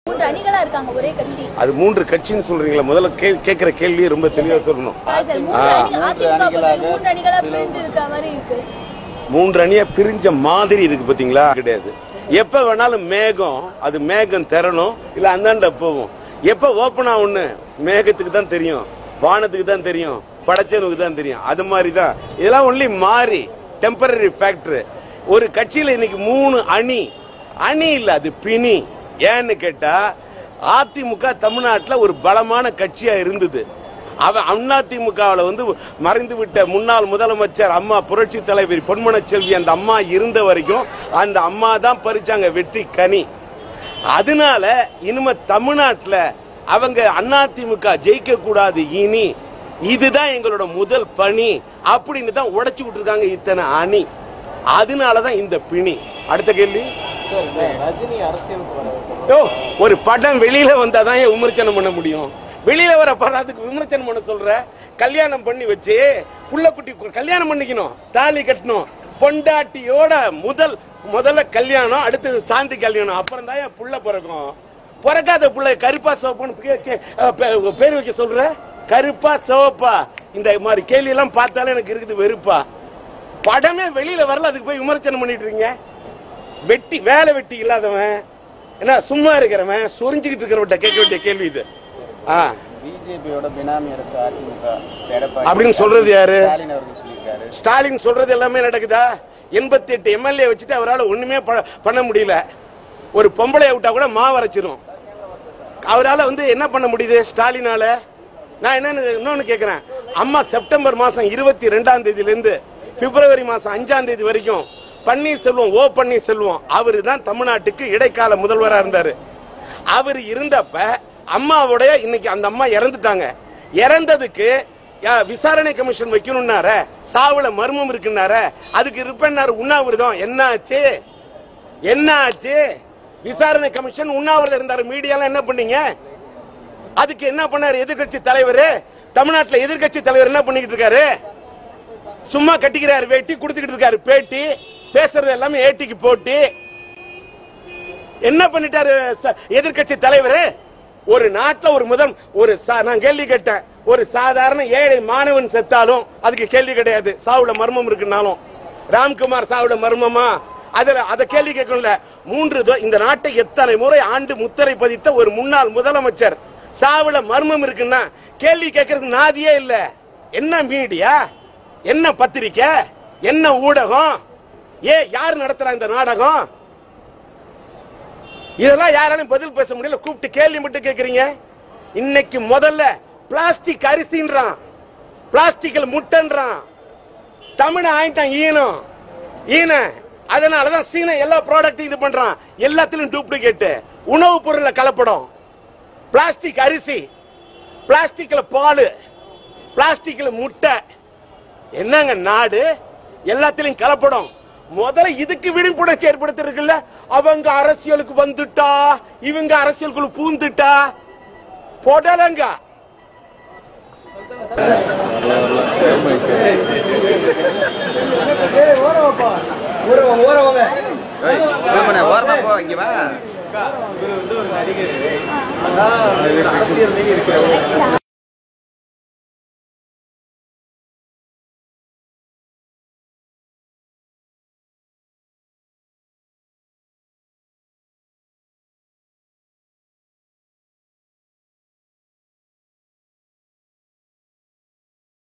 மூன்று அணிகளா இருக்காங்க ஒரே கட்சி அது மூன்று கட்சின்னு சொல்றீங்களா முதல்ல கே கேட்கிற கேள்வியை ரொம்ப தெளிவா சொல்லணும் சாரி சார் மூன்று அணி அதிமுக பொறுத்தவரை மூன்று அணிகளா பிரிஞ்சு இருக்க மாதிரி இருக்கு மூன்று அணியா பிரிஞ்ச மாதிரி இருக்கு பாத்தீங்களா கிடையாது எப்ப வேணாலும் மேகம் அது மேகம் திறனும் இல்ல அந்தாண்ட போகும் எப்ப ஓப்பன் ஆகும்னு மேகத்துக்கு தான் தெரியும் வானத்துக்கு தான் தெரியும் படைச்சனுக்கு தான் தெரியும் அது மாதிரி தான் இதெல்லாம் ஒன்லி மாறி டெம்பரரி ஃபேக்டர் ஒரு கட்சியில இன்னைக்கு மூணு அணி அணி இல்ல அது பிணி ஏன்னு கேட்டா அதிமுக தமிழ்நாட்டில் ஒரு பலமான கட்சியா இருந்தது அவன் அதிமுகவில் வந்து மறைந்து விட்ட முன்னாள் முதலமைச்சர் அம்மா புரட்சி தலைவர் பொன்மன செல்வி அந்த அம்மா இருந்த வரைக்கும் அந்த அம்மா தான் பறிச்சாங்க வெற்றி கனி அதனால இனிமே தமிழ்நாட்டில் அவங்க அதிமுக ஜெயிக்க கூடாது இனி இதுதான் எங்களோட முதல் பணி அப்படின்னு தான் உடைச்சு விட்டுருக்காங்க இத்தனை அணி அதனாலதான் இந்த பிணி அடுத்த கேள்வி சார் இந்த ரஜினி அரசியலுக்கு வர யோ ஒரு படம் வெளியில வந்தாதான் ஏன் விமர்சனம் பண்ண முடியும் வெளியில வர படத்துக்கு விமர்சனம் பண்ண சொல்ற கல்யாணம் பண்ணி வச்சு புள்ளக்குட்டி கு- கல்யாணம் பண்ணிக்கணும் தாலி கட்டணும் பொண்டாட்டியோட முதல் முதல்ல கல்யாணம் அடுத்தது சாந்தி கல்யாணம் அப்புறம் தான் என் புள்ள பிறக்கும் பிறக்காத புள்ள கருப்பா சிவப்புன்னு கே- கே- அஹ் பே- பேர் வைக்க சொல்ற கருப்பா சிவப்பா இந்த மாதிரி கேள்வி எல்லாம் பார்த்தாலும் எனக்கு இருக்குது வெறுப்பா படமே வெளியில வரல அதுக்கு போய் விமர்சனம் பண்ணிட்டு இருக்கீங்க வெட்டி வேலை வெட்டி இல்லாதவன் என்ன சும்மா இருக்கிறவன் சொரிஞ்சுக்கிட்டு இருக்கிறவன்ட்ட கேட்க வேண்டிய கேள்வி இது ஆ பிஜேபியோட பினாமி அரசு அதிமுக எடப்பாடி அப்படின்னு சொல்றது யாரு? ஸ்டாலின் அவர்கள் சொல்லியிருக்காரு ஸ்டாலின் சொல்றது எல்லாமே நடக்குதா எண்பத்தி எட்டு எம்எல்ஏ வச்சுட்டு அவரால் ஒண்ணுமே ப- பண்ண முடியல ஒரு பொம்பளை விட்டா கூட மா வரைச்சிரும் அவரால வந்து என்ன பண்ண முடியுது ஸ்டாலினால நான் என்னன்னு இன்னொன்னு கேக்குறேன் அம்மா செப்டம்பர் மாசம் இருபத்தி ரெண்டாம் தேதியில இருந்து பிப்ரவரி மாசம் அஞ்சாம் தேதி வரைக்கும் பன்னீர்செல்வம் ஓ பன்னீர்செல்வம் அவரு தான் தமிழ்நாட்டுக்கு இடைக்கால முதல்வரா இருந்தாரு அவர் இருந்தப்ப அம்மாவுடைய இன்னைக்கு அந்த அம்மா இறந்துட்டாங்க இறந்ததுக்கு யா- விசாரணை கமிஷன் வைக்கணும்னார சாவுல மர்மம் இருக்குன்னார அதுக்கு இருப்பேன்னாரு உண்ணாவிரதம் என்ன ஆச்சு என்ன ஆச்சு விசாரணை கமிஷன் உண்ணாவிரதம் இருந்தாரு மீடியால என்ன பண்ணீங்க அதுக்கு என்ன பண்ணாரு எதிர்க்கட்சி தலைவர் தமிழ்நாட்டுல எதிர்க்கட்சி தலைவர் என்ன பண்ணிக்கிட்டு இருக்காரு சும்மா கட்டிக்கிறாரு வேட்டி கொடுத்துக்கிட்டு இருக்காரு பேட்டி பேசுறது எல்லாமே ஏட்டிக்கு போட்டு என்ன பண்ணிட்டாரு எதிர்கட்சி தலைவர் ஒரு நாட்டுல ஒரு முதல் ஒரு சா- நான் கேள்வி கேட்டேன் ஒரு சாதாரண ஏழை மாணவன் செத்தாலும் அதுக்கு கேள்வி கிடையாது சாவுல மர்மம் இருக்குனாலும் ராம்குமார் சாவுல மர்மமா அதுல அத கேள்வி கேட்கணும்ல மூன்று தோ- இந்த நாட்டை எத்தனை முறை ஆண்டு முத்திரை பதித்த ஒரு முன்னாள் முதலமைச்சர் சாவுல மர்மம் இருக்குன்னா கேள்வி கேட்கறதுக்கு நாதியே இல்ல என்ன மீடியா என்ன பத்திரிக்கை என்ன ஊடகம் ஏ யார் நடத்துறா இந்த நாடகம் இதெல்லாம் யாராலும் பதில் பேச முடியல கூப்பிட்டு கேள்வி மட்டும் கேக்குறீங்க இன்னைக்கு முதல்ல பிளாஸ்டிக் அரிசின்றான் பிளாஸ்டிக்ல முட்டைன்றான் தமிழ் ஆயிட்டான் ஈனம் ஈன அதனாலதான் சீன எல்லா ப்ராடக்ட் இது பண்றான் எல்லாத்திலும் டூப்ளிகேட் உணவுப் பொருள்ல கலப்படம் பிளாஸ்டிக் அரிசி பிளாஸ்டிக்ல பால் பிளாஸ்டிக்ல முட்டை என்னங்க நாடு எல்லாத்திலையும் கலப்படம் முதல்ல இதுக்கு விழிப்புணர்ச்சி ஏற்படுத்திருக்குல்ல அவங்க அரசியலுக்கு வந்துட்டா இவங்க அரசியலுக்குள்ள பூந்துட்டா போடலங்க ஓரமா போ இங்க வா